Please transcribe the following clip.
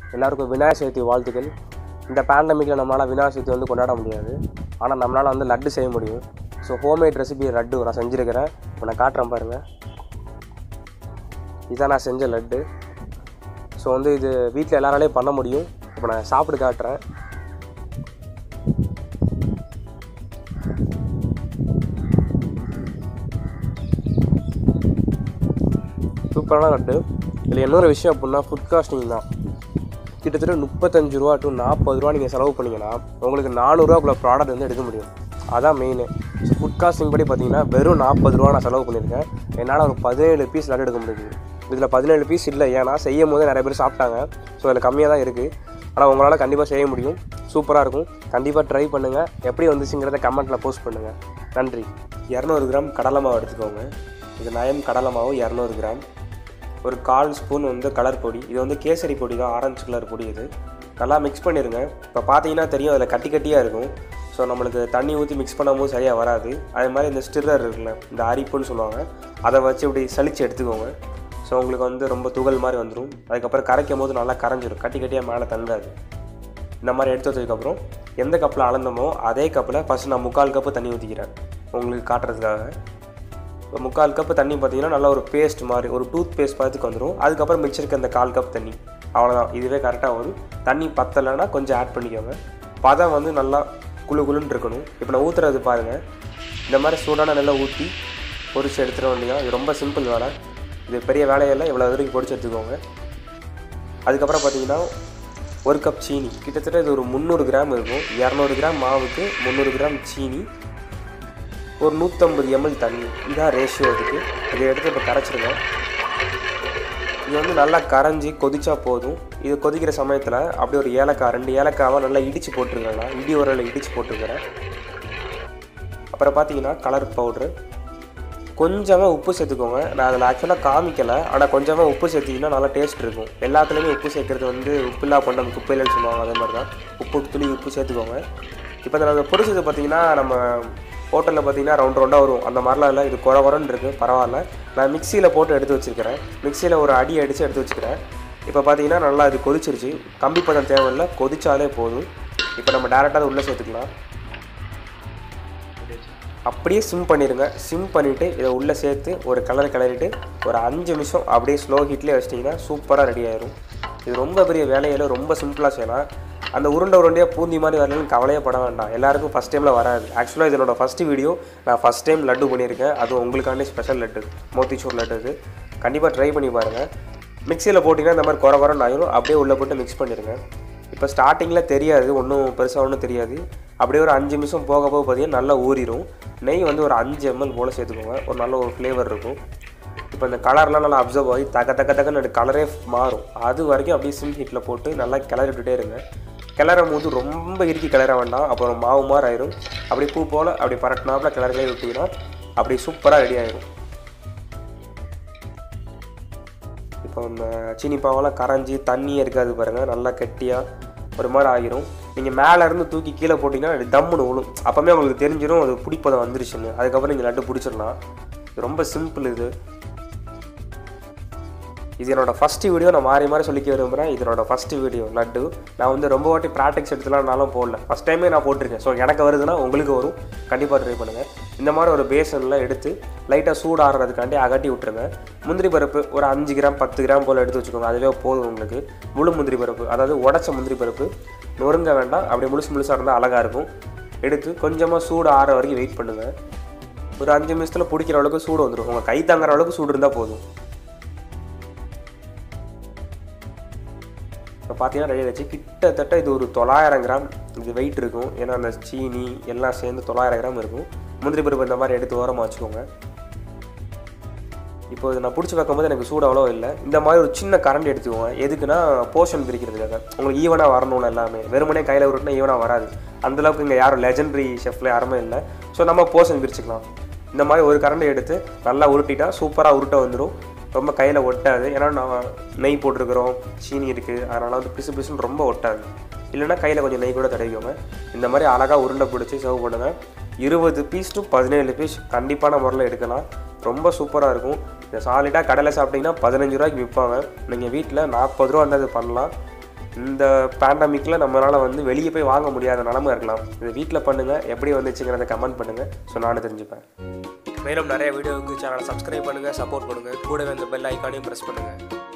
எல்லாருக்கும் விநாயகர் சதுர்த்தி வாழ்த்துக்கள் இந்த பேண்டமிக்கில் நம்மளால் விநாயகர் சதுர்த்தி வந்து கொண்டாட முடியாது ஆனால் நம்மளால் வந்து லட்டு செய்ய முடியும் ஸோ ஹோம்மேட் ரெசிபி லட்டு நான் செஞ்சுருக்கிறேன் இப்போ நான் காட்டுறேன் பாருங்கள் இதான் நான் செஞ்ச லட்டு ஸோ வந்து இது வீட்டில் எல்லாராலையும் பண்ண முடியும் இப்போ நான் சாப்பிட்டு காட்டுறேன் சூப்பரான லட்டு இதில் இன்னொரு விஷயம் அப்படின்னா ஃபுட் காஸ்டிங் தான் கிட்டத்தட்ட முப்பத்தஞ்சு ரூபா டு நாற்பது ரூபா நீங்கள் செலவு பண்ணிங்கன்னா உங்களுக்கு நானூறுரூவாக்குள்ள ப்ராடக்ட் வந்து எடுக்க முடியும் அதான் மெயின் ஸோ ஃபுட் காஸ்டிங் படி பார்த்தீங்கன்னா வெறும் நாற்பது ரூபா நான் செலவு பண்ணியிருக்கேன் என்னால் ஒரு பதினேழு பீஸ் லட்டு எடுக்க முடியுது இதில் பதினேழு பீஸ் இல்லை ஏன்னா செய்யும் போது நிறைய பேர் சாப்பிட்டாங்க ஸோ அதில் கம்மியாக தான் இருக்குது ஆனால் உங்களால் கண்டிப்பாக செய்ய முடியும் சூப்பராக இருக்கும் கண்டிப்பாக ட்ரை பண்ணுங்கள் எப்படி வந்துச்சுங்கிறத கமெண்ட்டில் போஸ்ட் பண்ணுங்கள் நன்றி இரநூறு கிராம் கடலை மாவு எடுத்துக்கோங்க இது நயம் கடலை மாவு இரநூறு கிராம் ஒரு கால் ஸ்பூன் வந்து கலர் பொடி இது வந்து கேசரி பொடி தான் ஆரஞ்சு கலர் பொடி இது நல்லா மிக்ஸ் பண்ணிடுங்க இப்போ பார்த்தீங்கன்னா தெரியும் அதில் கட்டி கட்டியாக இருக்கும் ஸோ நம்மளுக்கு தண்ணி ஊற்றி மிக்ஸ் பண்ணும்போது சரியாக வராது அதே மாதிரி இந்த ஸ்டிரர் இருக்குல்ல இந்த அரிப்புன்னு சொல்லுவாங்க அதை வச்சு இப்படி சலிச்சு எடுத்துக்கோங்க ஸோ உங்களுக்கு வந்து ரொம்ப துகள் மாதிரி வந்துடும் அதுக்கப்புறம் கரைக்கும் போது நல்லா கரைஞ்சிரும் கட்டி கட்டியாக மேலே தங்காது இந்த மாதிரி எடுத்து வச்சதுக்கப்புறம் எந்த கப்பில் அளந்தமோ அதே கப்பில் ஃபஸ்ட்டு நான் முக்கால் கப்பு தண்ணி ஊற்றிக்கிறேன் உங்களுக்கு காட்டுறதுக்காக இப்போ முக்கால் கப்பு தண்ணி பார்த்தீங்கன்னா நல்லா ஒரு பேஸ்ட் மாதிரி ஒரு டூத் பேஸ்ட் பார்த்துக்கு வந்துடும் அதுக்கப்புறம் மிக்சருக்கு அந்த கால் கப் தண்ணி அவ்வளோதான் இதுவே கரெக்டாக வரும் தண்ணி பத்தலைன்னா கொஞ்சம் ஆட் பண்ணிக்கோங்க பதம் வந்து நல்லா குளு குளுன்னு இருக்கணும் இப்போ நான் ஊற்றுறது பாருங்கள் இந்த மாதிரி சூடான நல்லா ஊற்றி பொரிச்சு எடுத்துட வேண்டியதான் இது ரொம்ப சிம்பிள் வேலை இது பெரிய வேலையெல்லாம் இவ்வளோ வரைக்கும் பொரிச்சு எடுத்துக்கோங்க அதுக்கப்புறம் பார்த்தீங்கன்னா ஒரு கப் சீனி கிட்டத்தட்ட இது ஒரு முந்நூறு கிராம் இருக்கும் இரநூறு கிராம் மாவுக்கு முந்நூறு கிராம் சீனி ஒரு நூற்றம்பது எம்எல் தண்ணி இதான் ரேஷியோ இதுக்கு இதை எடுத்து இப்போ கரைச்சிருங்க இது வந்து நல்லா கரைஞ்சி கொதிச்சா போதும் இது கொதிக்கிற சமயத்தில் அப்படியே ஒரு ஏலக்காய் ரெண்டு ஏலக்காவை நல்லா இடித்து போட்டுருங்கண்ணா இடி உரலில் இடித்து போட்டுருக்கிறேன் அப்புறம் பார்த்தீங்கன்னா கலர் பவுட்ரு கொஞ்சமாக உப்பு சேர்த்துக்கோங்க நான் அதில் ஆக்சுவலாக காமிக்கலை ஆனால் கொஞ்சமாக உப்பு சேர்த்திங்கன்னா நல்லா டேஸ்ட் இருக்கும் எல்லாத்துலேயுமே உப்பு சேர்க்குறது வந்து உப்பில்லா பண்டம் குப்பையிலன்னு சொல்லுவாங்க அதே மாதிரி தான் உப்பு துளி உப்பு சேர்த்துக்கோங்க இப்போ இந்த நாங்கள் பொரிச்சது பார்த்தீங்கன்னா நம்ம ஹோட்டலில் பார்த்தீங்கன்னா ரவுண்ட் ரவுண்டாக வரும் அந்த மாதிரிலாம் இல்லை இது குறை குறன்னு இருக்குது பரவாயில்ல நான் மிக்சியில் போட்டு எடுத்து வச்சுருக்கிறேன் மிக்சியில் ஒரு அடி அடித்து எடுத்து வச்சுக்கிறேன் இப்போ பார்த்தீங்கன்னா நல்லா இது கொதிச்சிருச்சு கம்பி பதம் தேவையில்லை கொதிச்சாலே போதும் இப்போ நம்ம டேரெக்டாக அதை உள்ளே சேர்த்துக்கலாம் அப்படியே சிம் பண்ணிடுங்க சிம் பண்ணிவிட்டு இதை உள்ளே சேர்த்து ஒரு கலர் கிளறிட்டு ஒரு அஞ்சு நிமிஷம் அப்படியே ஸ்லோ ஹீட்லேயே வச்சிட்டிங்கன்னா சூப்பராக ரெடி ஆயிரும் இது ரொம்ப பெரிய வேலையில் ரொம்ப சிம்பிளாக செய்யலாம் அந்த உருண்டை உருண்டையாக பூந்தி மாதிரி வரலன்னு கவலையே பட வேண்டாம் எல்லாருக்கும் ஃபஸ்ட் டைமில் வராது ஆக்சுவலாக இதனோட ஃபஸ்ட்டு வீடியோ நான் ஃபஸ்ட் டைம் லட்டு பண்ணியிருக்கேன் அது உங்களுக்காண்டி ஸ்பெஷல் லட்டு மோத்திச்சூர் லட்டு இது கண்டிப்பாக ட்ரை பண்ணி பாருங்கள் மிக்சியில் போட்டிங்கன்னா இந்த மாதிரி குறை குறைன்னு ஆயிரும் அப்படியே உள்ளே போட்டு மிக்ஸ் பண்ணிடுங்க இப்போ ஸ்டார்டிங்கில் தெரியாது ஒன்றும் பெருசாக ஒன்றும் தெரியாது அப்படியே ஒரு அஞ்சு நிமிஷம் போக போக பார்த்தீங்கன்னா நல்லா ஊறிடும் நெய் வந்து ஒரு அஞ்சு எம்எல் போல் சேர்த்துக்கோங்க ஒரு நல்ல ஒரு ஃப்ளேவர் இருக்கும் இப்போ இந்த கலர்லாம் நல்லா அப்சர்வ் ஆகி தக்க தக்க தக்கன்னு கலரே மாறும் அது வரைக்கும் அப்படியே சிம் ஹீட்டில் போட்டு நல்லா கிளறி விட்டுட்டே இருங்க கிளறும் போது ரொம்ப இறுக்கி கிளற வேண்டாம் அப்புறம் மாவு மாதிரி ஆயிரும் அப்படி பூ போல் அப்படி பரட்டினாப்புல கிளறலே விட்டிங்கன்னா அப்படி சூப்பராக ரெடி ஆயிரும் இப்போ இந்த சீனி பாவெல்லாம் கரைஞ்சி தண்ணியே இருக்காது பாருங்கள் நல்லா கெட்டியாக ஒரு மாதிரி ஆகிரும் நீங்கள் மேலே இருந்து தூக்கி கீழே போட்டிங்கன்னா அது தம்முன்னு விழும் அப்போமே உங்களுக்கு தெரிஞ்சிடும் அது பிடிப்பதம் வந்துருச்சுன்னு அதுக்கப்புறம் நீங்கள் லட்டு பிடிச்சிடலாம் இது ரொம்ப சிம்பிள் இது இது என்னோட ஃபஸ்ட்டு வீடியோ நான் மாறி மாறி சொல்லிக்க விரும்புகிறேன் இதனோட ஃபஸ்ட்டு வீடியோ லட்டு நான் வந்து ரொம்ப வாட்டி ப்ராக்டிக்ஸ் எடுத்துலாம்னாலும் போடல ஃபஸ்ட் டைமே நான் போட்டிருக்கேன் ஸோ எனக்கு வருதுன்னா உங்களுக்கு வரும் கண்டிப்பாக ட்ரை பண்ணுங்கள் இந்த மாதிரி ஒரு பேசனில் எடுத்து லைட்டாக சூடு ஆடுறதுக்காண்டி அகட்டி விட்டுருங்க முந்திரி பருப்பு ஒரு அஞ்சு கிராம் பத்து கிராம் போல் எடுத்து வச்சுக்கோங்க அதுவே போதும் உங்களுக்கு முழு முந்திரி பருப்பு அதாவது உடச்ச முந்திரி பருப்பு நொறுங்க வேண்டாம் அப்படியே முழுசு முழுசாக இருந்தால் அழகாக இருக்கும் எடுத்து கொஞ்சமாக சூடு ஆற வரைக்கும் வெயிட் பண்ணுங்கள் ஒரு அஞ்சு நிமிஷத்தில் பிடிக்கிற அளவுக்கு சூடு வந்துடும் உங்கள் கை தாங்குற அளவுக்கு சூடு இருந்தால் போதும் இப்போ பார்த்தீங்கன்னா ரெடி ஆச்சு கிட்டத்தட்ட இது ஒரு தொள்ளாயிரம் கிராம் இது வெயிட் இருக்கும் ஏன்னா அந்த சீனி எல்லாம் சேர்ந்து தொள்ளாயிரம் கிராம் இருக்கும் முந்திரி பருப்பு இந்த மாதிரி எடுத்து ஓரமாக வச்சுக்கோங்க இப்போ இது நான் பிடிச்சி வைக்கும்போது எனக்கு சூடு அவ்வளோ இல்லை இந்த மாதிரி ஒரு சின்ன கரண்ட் எடுத்துக்கோங்க எதுக்குன்னா போர்ஷன் பிரிக்கிறதுக்காக உங்களுக்கு ஈவனாக வரணும்னு எல்லாமே வெறுமனே கையில் உருட்டினா ஈவனாக வராது அந்தளவுக்கு இங்கே யாரும் லெஜண்டரி ஷெஃப்ல யாருமே இல்லை ஸோ நம்ம போர்ஷன் பிரிச்சுக்கலாம் இந்த மாதிரி ஒரு கரண்டை எடுத்து நல்லா உருட்டிட்டா சூப்பராக உருட்ட வந்துடும் ரொம்ப கையில் ஒட்டாது ஏன்னா நான் நெய் போட்டிருக்கிறோம் சீனி இருக்குது அதனால் வந்து பிசு பிசுன்னு ரொம்ப ஒட்டாது இல்லைன்னா கையில் கொஞ்சம் நெய் கூட தடவிக்கோங்க இந்த மாதிரி அழகாக உருண்டை பிடிச்சி சர்வ் பண்ணுங்கள் இருபது பீஸ் டு பதினேழு பீஸ் கண்டிப்பான முறையில் எடுக்கலாம் ரொம்ப சூப்பராக இருக்கும் இந்த சாலிடாக கடையில் சாப்பிட்டிங்கன்னா பதினஞ்சு ரூபாய்க்கு விற்பாங்க நீங்கள் வீட்டில் நாற்பது ரூபா இருந்தால் இது பண்ணலாம் இந்த பேண்டமிக்கில் நம்மளால் வந்து வெளியே போய் வாங்க முடியாத நிலமை இருக்கலாம் இது வீட்டில் பண்ணுங்கள் எப்படி வந்துச்சுங்கிறத கமெண்ட் பண்ணுங்கள் ஸோ நானும் தெரிஞ்சுப்பேன் மேலும் நிறைய வீடியோவுக்கு சேனலை சப்ஸ்கிரைப் பண்ணுங்கள் சப்போர்ட் பண்ணுங்கள் கூடவே அந்த பெல் ஐக்கானையும் ப்ரெஸ் பண்ணுங்கள்